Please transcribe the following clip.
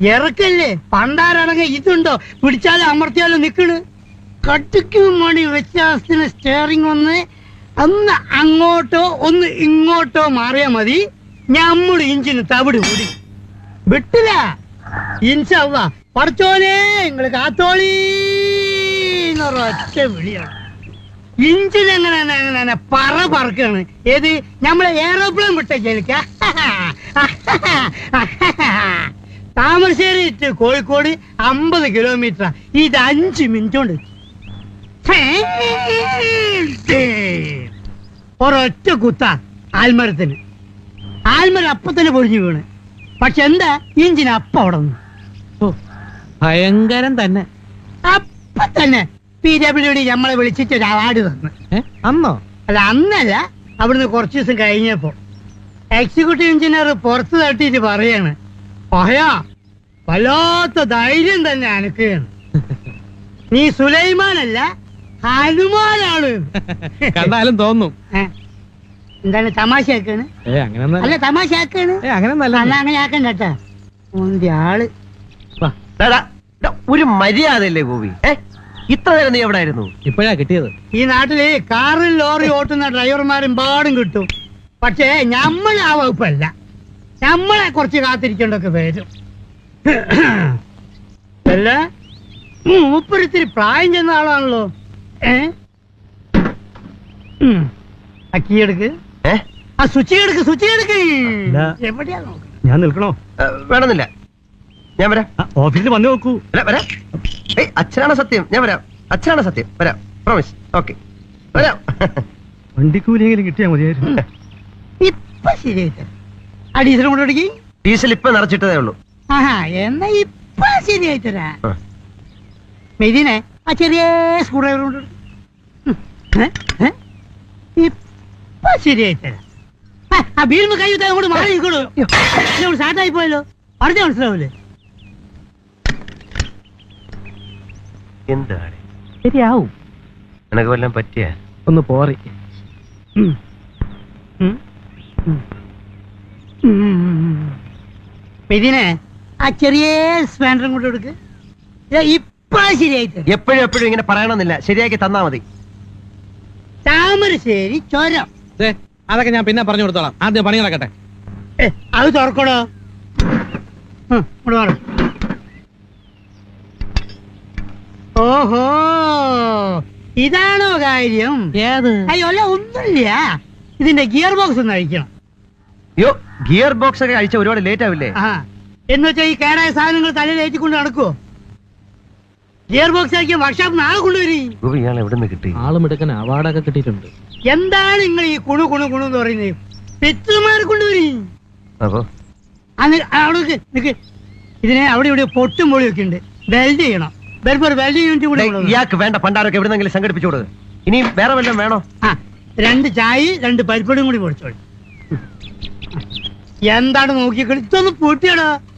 ഇറക്കല്ലേ പണ്ടാരടങ്ങ ഇതുണ്ടോ പിടിച്ചാലും അമർത്തിയാലും നിക്കണ് കട്ടിക്കും മണി വ്യത്യാസത്തിന് സ്റ്റെയറിംഗ് ഒന്ന് ഒന്ന് അങ്ങോട്ടോ ഒന്ന് ഇങ്ങോട്ടോ മാറിയാ മതി ഞമ്മള് ഇഞ്ചിന് തവിട് കൂടി വിട്ടില്ല ഇൻഷല്ല പറച്ചോനെ നിങ്ങള് കാത്തോളി എന്നൊരൊറ്റ വിളിയാണ് ഇഞ്ചിൻ എങ്ങനെ അങ്ങനെ അങ്ങനെ പറ പറക്കാണ് ഏത് നമ്മളെ എയറോപ്ലെയിൻ വിട്ട ജനിക്ക താമരശ്ശേരി to കോഴിക്കോട് അമ്പത് കിലോമീറ്റർ ഇത് അഞ്ച് മിനിറ്റ് കൊണ്ട് എത്തി. ഒരൊറ്റ കുത്ത ആൽമരത്തിന് ആൽമരം അപ്പൊ തന്നെ പൊഴിഞ്ഞു വീണ് പക്ഷെ എന്താ ഇഞ്ചിന് അപ്പ അവിടെ നിന്ന് ഓ, ഭയങ്കരം തന്നെ അപ്പൊ തന്നെ പി ഡബ്ല്യു ഡി നമ്മളെ വിളിച്ചിട്ട് ഒരു അവാർഡ് തന്നു ഏ അന്നോ അല്ല അന്നല്ല അവിടുന്ന് കുറച്ച് ദിവസം കഴിഞ്ഞപ്പോ എക്സിക്യൂട്ടീവ് എഞ്ചിനീയർ പുറത്ത് തട്ടിയിട്ട് പറയാണ് പഹയാ വല്ലാത്ത ധൈര്യം തന്നെ അനക്കുകയാണ് നീ സുലൈമാനല്ല ഹനുമാനാണ് കണ്ടാലും തോന്നും ഏ? എന്താണ് തമാശ ആക്കാണ് ഏ അങ്ങനെ അല്ല തമാശ ആക്കാണ് ഏ അങ്ങനെ അല്ല നല്ല അങ്ങനെ ആക്കണ്ട കേട്ടാ മുന്തിയ ആള് ഡാ, ഡാ, ഡാ, ഒരു മര്യാദയല്ലേ ഗോപി ഏ ഇത്ര നേരം നീ എവിടെ ആയിരുന്നു ഇപ്പോഴാ കിട്ടിയത് ഈ നാട്ടില് കാറിൽ ലോറി ഓട്ടുന്ന ഡ്രൈവർമാരും പാടും കിട്ടും പക്ഷേ നമ്മൾ ആ വകുപ്പല്ല നമ്മളെ കുറച്ച് കാത്തിരിക്കേണ്ടൊക്കെ വരും അല്ല മൂപ്പരിത്തിരി പ്രായം ചെന്ന ആളാണല്ലോ ഏ ഉം. ആ കീ എടുക്ക് ഏ ആ സ്വിച്ച് എടുക്ക് സ്വിച്ച് എടുക്ക് അല്ല. എവിടെയാ നോക്കുന്നത് ഞാൻ നിൽക്കണോ ഏ, വേണമെന്നില്ല ഞാൻ വരാം ആ, ഓഫീസിൽ വന്നു നോക്കൂ അല്ല വരാം ഏയ് അച്ഛനാണ് സത്യം ഞാൻ വരാം അച്ഛനാണ് സത്യം വരാം പ്രോമിസ് ഓക്കെ വരാം വണ്ടിക്കൂലിയെങ്കിലും കിട്ടിയാൽ മതിയായിരുന്നു ഇപ്പൊ ശരിയായിട്ട് ആ ഡീസൽ കൊണ്ട് കൊടുക്കി ഡീസൽ ഇപ്പൊ നിറച്ചിട്ടതേ ഉള്ളൂ ആഹാ എന്നാ ഇപ്പൊ ശരിയായിട്ടരാ ആ. മെതിനെ ആ ചെറിയ സ്ക്രൂ ഡ്രൈവർ കൊണ്ട് കൊടുക്ക്. ഉം. ഏ? ഏ? ഇപ്പൊ ശരിയായിട്ടരാ ആ, ആ വീടിന് കൈ വിട്ടാൽ അങ്ങോട്ട് മാറി നിൽക്കണോ സ്റ്റാർട്ടായി പോയല്ലോ പറഞ്ഞ മനസ്സിലാവൂലേ എന്താണ് ശരിയാവും നിനക്ക് വല്ലതും പറ്റിയ ഒന്ന് പോറി ഉം. ഉം. ഉം. ഉം. മെതിനെ ആ ചെറിയ സ്പാൻഡറും കൊണ്ട് കൊടുക്ക് ദേ, ഇപ്പൊ ശരിയായിട്ട് എപ്പോഴും എപ്പോഴും ഇങ്ങനെ പറയണമെന്നില്ല ശരിയാക്കി തന്നാ മതി താമരശ്ശേരി ചുരം ദേ, അതൊക്കെ ഞാൻ പിന്നെ പറഞ്ഞു കൊടുത്തോളാം ആദ്യം പണി നടക്കട്ടെ ഏ, അത് തുറക്കണോ ഉം, ഇങ്ങോട്ട് മാറ്. ഓഹോ ഇതാണോ കാര്യം ഏത് അയ്യോ അല്ല ഒന്നുമില്ല ഇതിന്റെ ഗിയർ ബോക്സ് ഒന്ന് അഴിക്കണം അയ്യോ ഗിയർ ബോക്സ് ഒക്കെ അഴിച്ച ഒരുപാട് ലേറ്റ് ആവില്ലേ ആ എന്ന് വെച്ചാൽ ഈ കേടായ സാധനങ്ങൾ തലയിൽ ഏറ്റിക്കൊണ്ട് നടക്കുവോ ഗിയർ ബോക്സ് അഴിക്കാൻ വർക്ക്ഷോപ്പ് നാളെ കൊണ്ടുവരും ഗോപി ഇയാൾ എവിടെ നിന്ന് കിട്ടി ആളും എടുക്കാൻ അവാർഡൊക്കെ കിട്ടിയിട്ടുണ്ട് എന്താണ് നിങ്ങൾ ഈ കുണു കുണു കുണു എന്ന് പറയുന്നത് പെറ്റുമാരെ കൊണ്ടുവരും അപ്പോ അന്ന് അവിടെ നിക്ക്, നിക്ക്. ഇതിനെ അവിടെ ഇവിടെ പൊട്ടും പൊളിയൊക്കെ ഉണ്ട് വെൽഡ് ചെയ്യണം വരുമ്പോ ഒരു വെൽഡ് യൂണിറ്റ് കൂടെ ദേ, കൊണ്ടുവരണം. ഇയാൾക്ക് വേണ്ട പണ്ടാരൊക്കെ എവിടെന്നെങ്കിലും സംഘടിപ്പിച്ചു കൊടുക്കുക ഇനി വേറെ വല്ലതും വേണോ ആ രണ്ട് ചായ രണ്ട് പരിപ്പടിയും കൂടി പൊടിച്ചോളി എന്താണ് നോക്കിക്കളി ഇതൊന്ന് പൂട്ടിയാടോ